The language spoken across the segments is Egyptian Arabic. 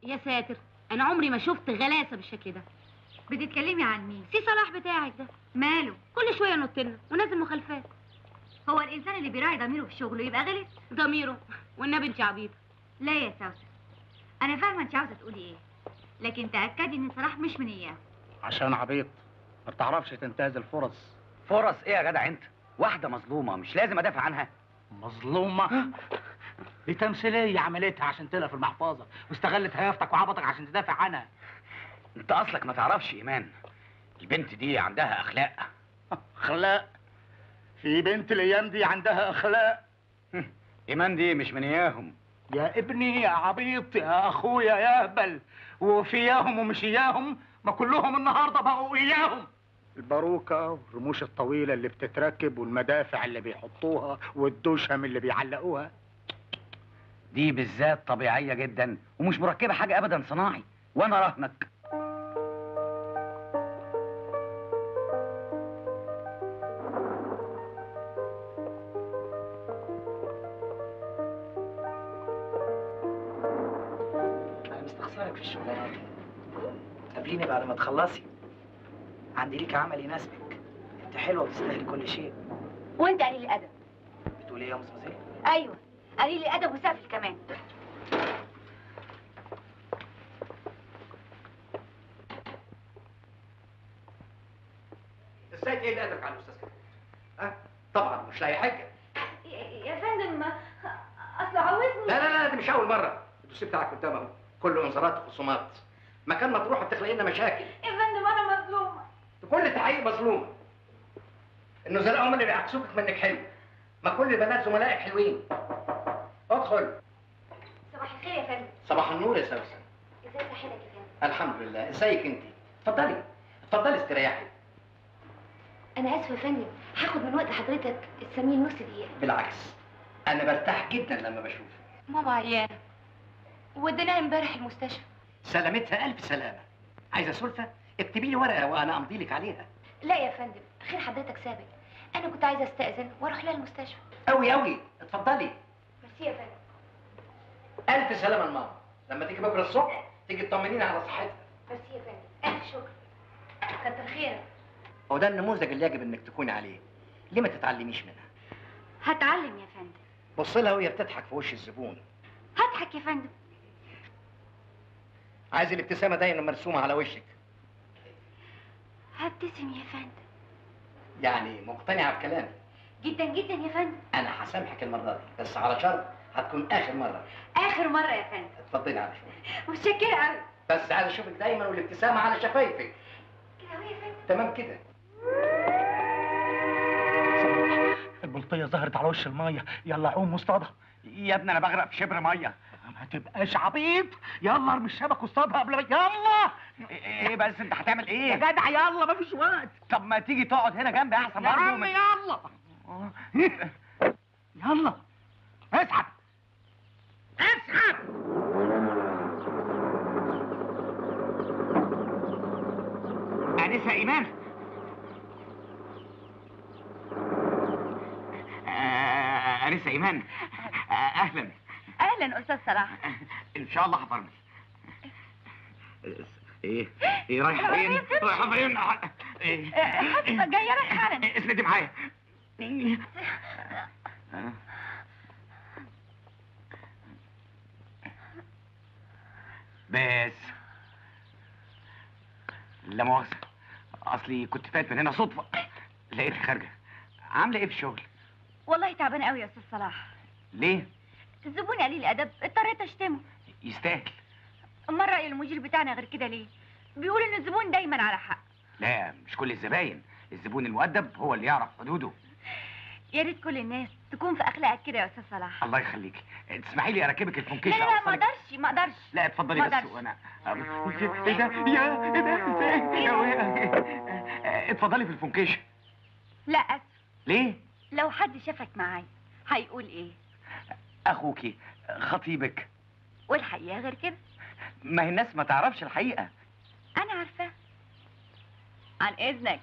يا ساتر انا عمري ما شفت غلاسه بالشكل ده بتتكلمي عن مين سي صلاح بتاعك ده ماله كل شويه ينط لنا ونازل مخالفات هو الانسان اللي بيراعي ضميره في شغله يبقى غلط ضميره والنبي انت عبيطه لا يا سوسن انا فاهمه انت عاوزه تقولي ايه لكن تاكدي ان صلاح مش من اياه عشان عبيط ما بتعرفش تنتهز الفرص فرص ايه يا جدع انت واحده مظلومه مش لازم ادافع عنها مظلومة دي تمثيلية عملتها عشان تلقى في المحفظة واستغلت هيافتك وعبطك عشان تدافع عنها انت اصلك ما تعرفش ايمان البنت دي عندها اخلاق أخلاق في بنت الأيام دي عندها أخلاق ايمان دي مش من اياهم يا ابني يا عبيط يا أخويا يا أهبل وفي إياهم ومش إياهم ما كلهم النهاردة بقوا إياهم الباروكة والرموش الطويلة اللي بتتركب والمدافع اللي بيحطوها والدشم اللي بيعلقوها دي بالذات طبيعيه جدا ومش مركبه حاجه ابدا صناعي وانا راهنك انا مستخسرك في الشغلانه دي قابليني بعد ما تخلصي عندي ليك عمل يناسبك انت حلوه وتستاهلي كل شيء وانت قليل الادب بتقول ايه يا مس مزيه ايوه قليل الادب وسافل كمان ازاي تقل ادبك على الاستاذ كده؟ ها؟ طبعا مش لاقي حاجه يا فندم اصل عاوزني لا لا لا دي مش اول مره الدوسيه بتاعك قدام اهو كله انذارات وخصومات مكان ما تروح بتخلق لنا مشاكل يا فندم انا مظلومه كل تحقيق مظلومه النزلاء هم اللي بيعكسوك منك حلو ما كل البنات زملائك حلوين ادخل صباح الخير يا فندم صباح النور يا سوسن ازاي صحتك يا فندم الحمد لله ازيك انت اتفضلي اتفضلي استريحي انا اسفه يا فندم هاخد من وقت حضرتك تسميه نص دقيقه بالعكس انا برتاح جدا لما بشوفك ماما عيانه وديناها امبارح المستشفى سلامتها الف سلامه عايزه سلفه اكتبي لي ورقه وانا امضي لك عليها لا يا فندم خير حضرتك سابق انا كنت عايزه استاذن واروح لها المستشفى قوي قوي اتفضلي ميرسي يا فندم الف سلامه لماما لما تيجي بكره الصبح تيجي تطمنيني على صحتها ميرسي يا فندم الف شكر كتر خيرك هو ده النموذج اللي يجب انك تكوني عليه ليه ما تتعلميش منها هتعلم يا فندم بص لها وهي بتضحك في وش الزبون هضحك يا فندم عايز الابتسامه دايما مرسومه على وشك هبتسم يا فندم يعني مقتنعه بكلامي جدا جدا يا فندم انا هسامحك المره دي بس على شرط هتكون اخر مره اخر مره يا فندم اتفضلي على شويه متشكره قوي بس عايز اشوفك دايما والابتسامه على شفايفك كده اهو يا فندم تمام كده البلطية ظهرت على وش المية يلا عوم واصطادها يا ابني انا بغرق في شبر ميه ما تبقاش عبيط يلا ارمي الشبك واصطادها قبل ما يلا ايه بس انت هتعمل يا ايه جدع يلا مفيش وقت طب ما تيجي تقعد هنا جنبي احسن يا برضه عم ما- يلا يلا اسحب اسحب انسه ايمان آه، انسه ايمان آه، اهلا اهلا استاذ صلاح ان شاء الله هفرمل ايه ايه رايحه فين رايحه فين ايه جايه لك حالا اسندي معايا بس لا مؤاخذة اصلي كنت فات من هنا صدفة لقيتك خارجة عاملة ايه في الشغل؟ والله تعبانه قوي يا استاذ صلاح ليه؟ الزبون قليل الادب اضطريت اشتمه يستاهل امال راي المدير بتاعنا غير كده ليه بيقول ان الزبون دايما على حق لا مش كل الزباين الزبون المؤدب هو اللي يعرف حدوده يا ريت كل الناس تكون في اخلاقك كده يا استاذ صلاح الله يخليك تسمحي لي اركبك لا الفنكيشه لا لا ما أوصلك- اقدرش ما اقدرش لا اتفضلي ما بس أقدرش. وانا ايه ده يا ايه ده ازاي يا- اتفضلي في الفنكيشه لا اسف ليه لو حد شافك معايا هيقول ايه اخوكي خطيبك والحقيقه غير كده ما هي الناس ما تعرفش الحقيقه انا عارفاه عن اذنك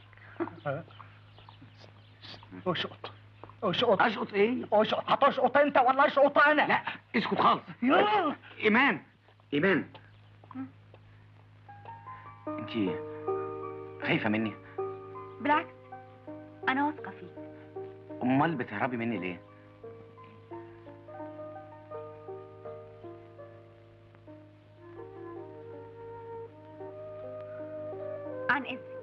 اشقط اشقط اشقط ايه اشقط هتشقط انت ولا اشقط انا لا اسكت خالص يلا ايمان ايمان انت خايفه مني بالعكس انا واثقه فيك امال بتهربي مني ليه عن اذنك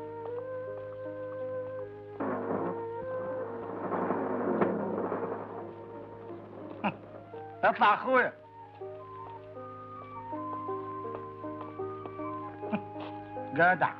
اطلع اخويا جدع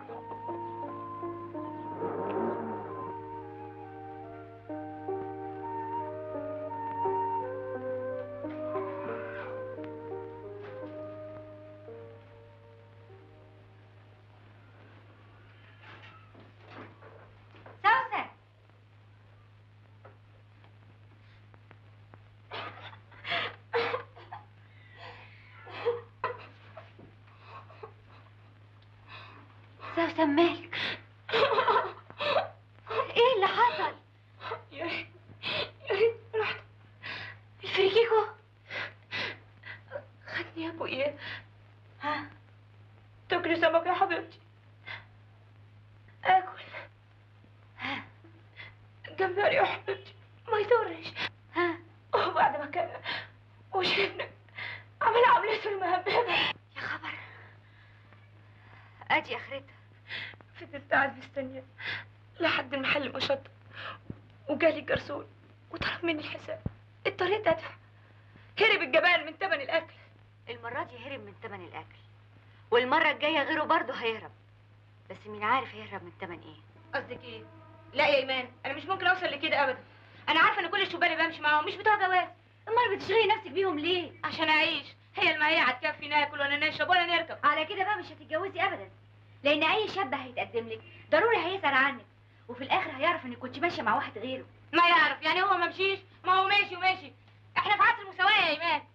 سوسن سوسن مالك ايه اللي حصل يا ريت يا ريت رحت الفريكيكو خدني ابو ايه ها تاكلي سمك يا حبيبتي اكل ها جمبري يا حبيبتي ما يضرش ها وبعد ما كان وشفنا عمل عملته المهببه يا خبر ادي اخرتها فضلت قاعد مستنيه لحد المحل ما شط وجالي الجرسون وطلب مني الحساب اضطريت ادفع هرب الجبان من ثمن الاكل المرة دي هرب من تمن الأكل والمرة الجاية غيره برضه هيهرب بس مين عارف هيهرب من تمن ايه قصدك ايه لا يا ايمان انا مش ممكن اوصل لكده ابدا انا عارفه ان كل الشبان اللي بمشي معاهم مش بتوع جواز امال بتشغلي نفسك بيهم ليه عشان اعيش هي المعيه هتكفي ناكل ولا نشرب ولا نركب على كده بقى مش هتتجوزي ابدا لان اي شاب هيتقدم لك ضروري هيسأل عنك وفي الاخر هيعرف انك كنت ماشيه مع واحد غيره ما يعرف يعني هو ما مشيش ما هو ماشي وماشي احنا في عصر المساواه يا ايمان